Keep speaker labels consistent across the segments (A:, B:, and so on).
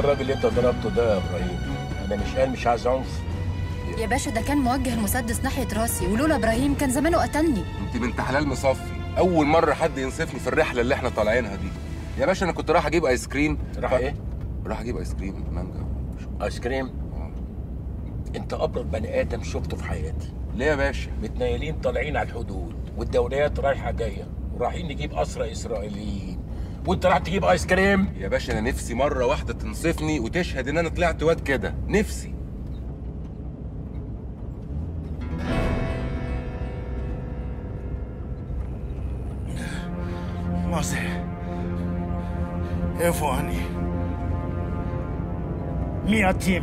A: الراجل اللي انت ضربته ده يا ابراهيم انا مش قال مش عايز عنف
B: يا باشا ده كان موجه المسدس ناحيه راسي ولولا ابراهيم كان زمانه قتلني
C: انت بنت حلال مصفي اول مره حد ينصفني في الرحله اللي احنا طالعينها دي يا باشا انا كنت رايح اجيب ايس كريم
A: راح ايه
C: راح اجيب ايس كريم مانجا
A: ايس كريم انت ابرد بني ادم شفته في حياتي
C: ليه يا باشا
A: متنيلين طالعين على الحدود والدوريات رايحه جايه ورايحين نجيب اسرى اسرائيليين وانت راح تجيب ايس كريم
C: يا باشا انا نفسي مره واحده تنصفني وتشهد ان انا طلعت واد كده نفسي
D: Mose, איפה אני? מי אתם?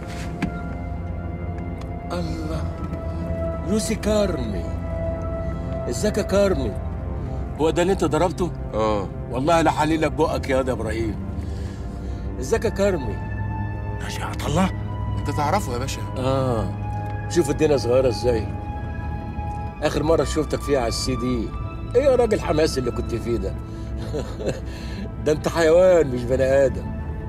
A: الله يوسي كارمي ازيك يا كارمي هو ده اللي انت ضربته
C: اه
A: والله لا حليلك بقك يا واد يا ابراهيم ازيك يا كارمي
D: نجاة الله
C: انت تعرفه يا باشا
A: اه شوف الدنيا صغيره ازاي اخر مره شفتك فيها على السي دي ايه يا راجل حماس اللي كنت فيه ده ده انت حيوان مش بني ادم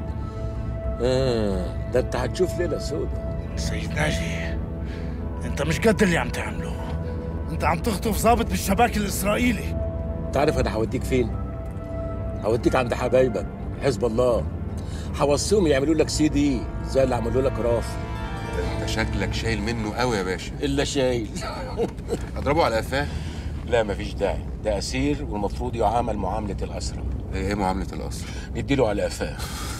A: اه ده انت هتشوف ليله سودا
D: سيد ناجي انت مش قد اللي عم تعمله انت عم تخطف ضابط بالشباك الاسرائيلي
A: تعرف انا هوديك فين هوديك عند حبايبك حزب الله هوصيهم يعملوا لك سي دي زي اللي عملوا لك رافي
C: ده انت شكلك شايل منه قوي يا باشا
A: الا شايل
C: اضربه على قفاه
A: لا مفيش داعي ده اسير والمفروض يعامل معامله الاسرى
C: ايه إيه معامله القصر
A: نديله على قفاه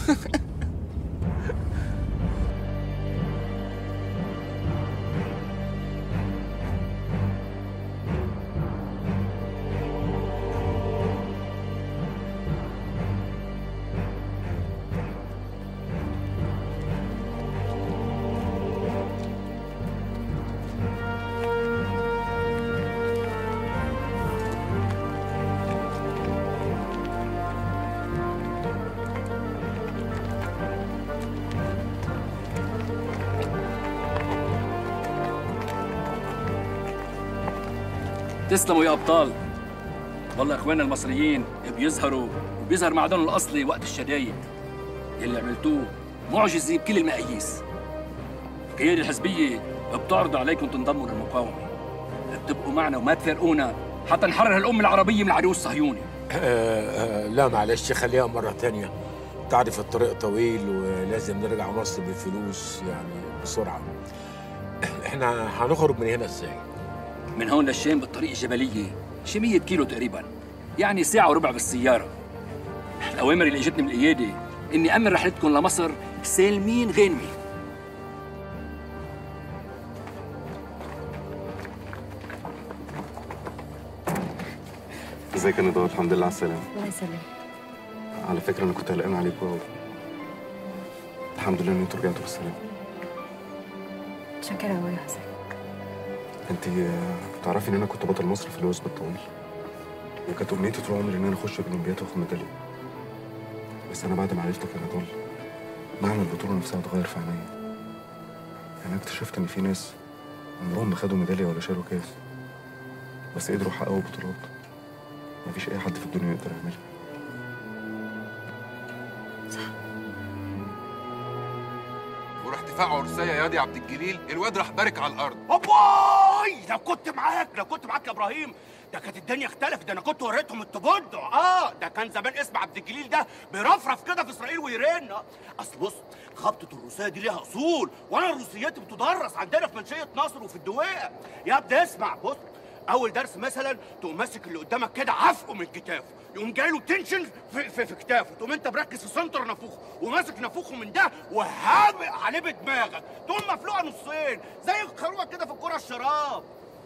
E: تسلموا يا ابطال والله اخواننا المصريين بيظهروا وبيظهر معدنهم الاصلي وقت الشدايد اللي عملتوه معجزه بكل المقاييس القياده الحزبيه بتعرض عليكم تنضموا للمقاومه تبقوا معنا وما تفارقونا حتى نحرر الأمة العربية من العدو الصهيوني
A: آه آه لا معلش خليها مرة تانية تعرف الطريق طويل ولازم نرجع مصر بالفلوس يعني بسرعة احنا هنخرج من هنا ازاي؟
E: من هون للشام بالطريق الجبلية شي 100 كيلو تقريبا يعني ساعة وربع بالسيارة الأوامر اللي اجتني من القيادة إني أمن رحلتكم لمصر سالمين غانمين
F: ازيك يا نضال الحمد لله على السلامة
B: الله يسلمك
F: على فكرة أنا كنت قلقان عليكم أوي الحمد لله إن أنتوا رجعتوا بالسلامة
B: شكرا قوي يا حسن
F: أنت آه، تعرفي إن أنا كنت بطل مصر في الوثب الطويل وكانت أمنيتي طول عمري إن أنا أخش الأولمبياد وآخد ميدالية بس أنا بعد ما عرفتك يا نضال معنى البطولة نفسها اتغير في عينيا أنا اكتشفت إن في ناس عمرهم ما خدوا ميدالية ولا شالوا كاس بس قدروا يحققوا بطولات مفيش أي حد في الدنيا يقدر يعملها
C: وراح دفاع عرسية يا دي عبد الجليل الواد راح بارك على الارض
G: أبوي لو كنت معاك لو كنت معاك يا ابراهيم ده كانت الدنيا اختلفت ده انا كنت وريتهم التبدع اه ده كان زمان اسم عبد الجليل ده بيرفرف كده في اسرائيل ويرن آه. اصل بص خبطه الروسيه دي ليها اصول وانا الروسيات بتدرس عندنا في منشيه نصر وفي الدويقه يا ابني اسمع بص اول درس مثلا تقوم ماسك اللي قدامك كده عفقه من كتافه يقوم جاي له تنشن في, في, في كتافه تقوم انت مركز في سنتر نافوخه وماسك نافوخه من ده وهابق عليه بدماغك تقوم مفلوعه نصين زي الخروقه كده في الكره الشراب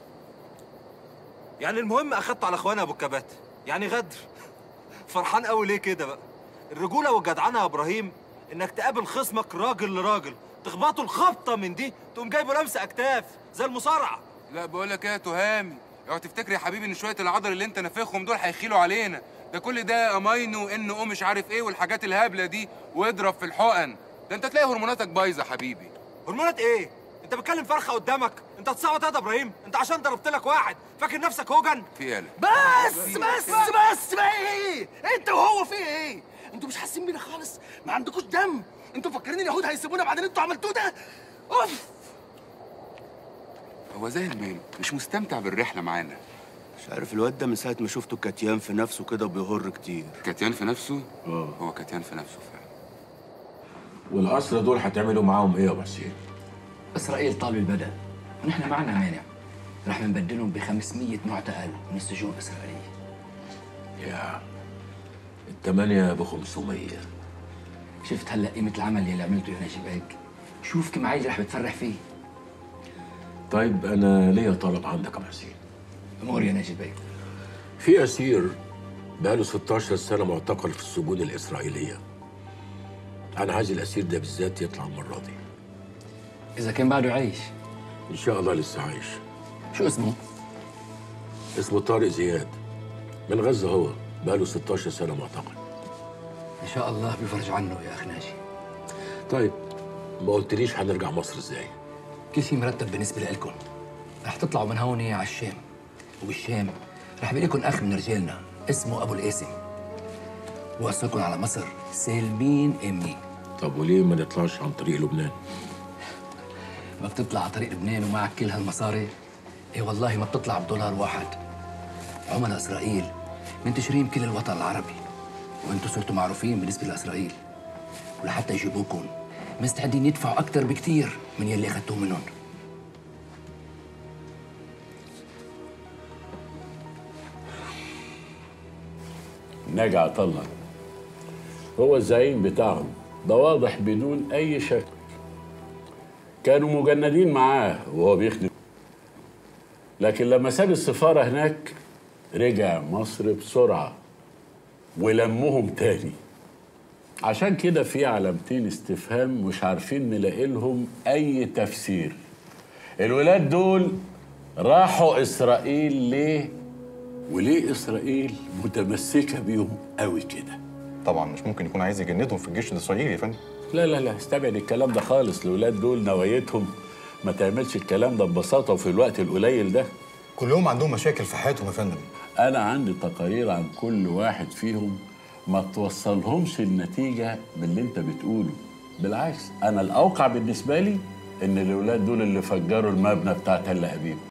H: يعني المهم اخدت على اخوانا ابو الكبات يعني غدر فرحان قوي ليه كده بقى الرجوله والجدعنه يا ابراهيم انك تقابل خصمك راجل لراجل تخبطه الخبطه من دي تقوم جايبه لمسه اكتاف زي المصارعه
C: لا بقول لك ايه يا تهامي اوعى تفتكر يا حبيبي ان شويه العضل اللي انت نافخهم دول هيخيلوا علينا ده كل ده امينو ان او مش عارف ايه والحاجات الهبله دي واضرب في الحقن ده انت تلاقي هرموناتك بايظه حبيبي
H: هرمونات ايه انت بتكلم فرخه قدامك انت هتصوت يا ابراهيم انت عشان ضربت لك واحد فاكر نفسك هوجن
C: في ايه
G: بس بس بس بقى ايه انت وهو في ايه انتوا مش حاسين بينا خالص ما عندكوش دم
I: انتوا فاكرين اليهود هيسيبونا بعد اللي انتوا عملتوه ده اوف
C: هو زي المال مش مستمتع بالرحله معانا
G: مش عارف الواد ده من ساعه ما شفته كتيان في نفسه كده وبيهر كتير
C: كتيان في نفسه اه هو كتيان في نفسه فعلا
A: والأسرى دول هتعملوا معاهم إيه يا أبو حسين؟
E: اسرائيل طالب البدل ونحن معنا مانع رح نبدلهم ب 500 معتقل من السجون الاسرائيليه
A: يا الثمانية ب 500
E: شفت هلا قيمه العمل اللي عملته يا ناجي بيك شوف كم عيل رح بتفرح فيه
A: طيب أنا ليا طلب عندك يا أبو حسين
E: امور يا ناجي بيك
A: في أسير بقاله 16 سنة معتقل في السجون الإسرائيلية أنا عايز الأسير ده بالذات يطلع المرة دي
E: اذا كان بعده عايش
A: إن شاء الله لسه عايش
E: شو اسمه
A: اسمه طارق زياد من غزة هو بقاله 16 سنة معتقل
E: ان شاء الله بيفرج عنه يا اخ ناجي
A: طيب ما قلتليش هنرجع مصر ازاي
E: كل شيء مرتب بالنسبه لكم رح تطلعوا من هون على الشام وبالشام رح بيجي لكم اخ من رجالنا اسمه ابو القاسم وصلكم على مصر سالمين امنين
A: طب وليه ما نطلعش عن طريق لبنان
E: ما بتطلع على طريق لبنان ومعك كل هالمصاري ايه والله ما بتطلع بدولار واحد عملاء اسرائيل منتشرين بكل الوطن العربي وانتم صرتوا معروفين بالنسبه لاسرائيل ولحتى يجيبوكم مستعدين يدفعوا اكثر بكثير من يلي اخذتوه منهم
J: ناجي عطا الله هو الزعيم بتاعهم ده واضح بدون اي شك كانوا مجندين معاه وهو بيخدم لكن لما ساب السفارة هناك رجع مصر بسرعة ولمهم تاني عشان كده في علامتين استفهام مش عارفين نلاقي لهم أي تفسير الولاد دول راحوا إسرائيل ليه وليه إسرائيل متمسكة بيهم قوي كده
F: طبعا مش ممكن يكون عايز يجندهم في الجيش الاسرائيلي يا فندم
J: لا لا لا استبعد الكلام ده خالص الولاد دول نوايتهم ما تعملش الكلام ده ببساطة وفي الوقت القليل ده
F: كلهم عندهم مشاكل في حياتهم يا فندم
J: أنا عندي تقارير عن كل واحد فيهم ما توصلهمش النتيجة باللي أنت بتقوله بالعكس أنا الأوقع بالنسبة لي إن الولاد دول اللي فجروا المبنى بتاع تل أبيب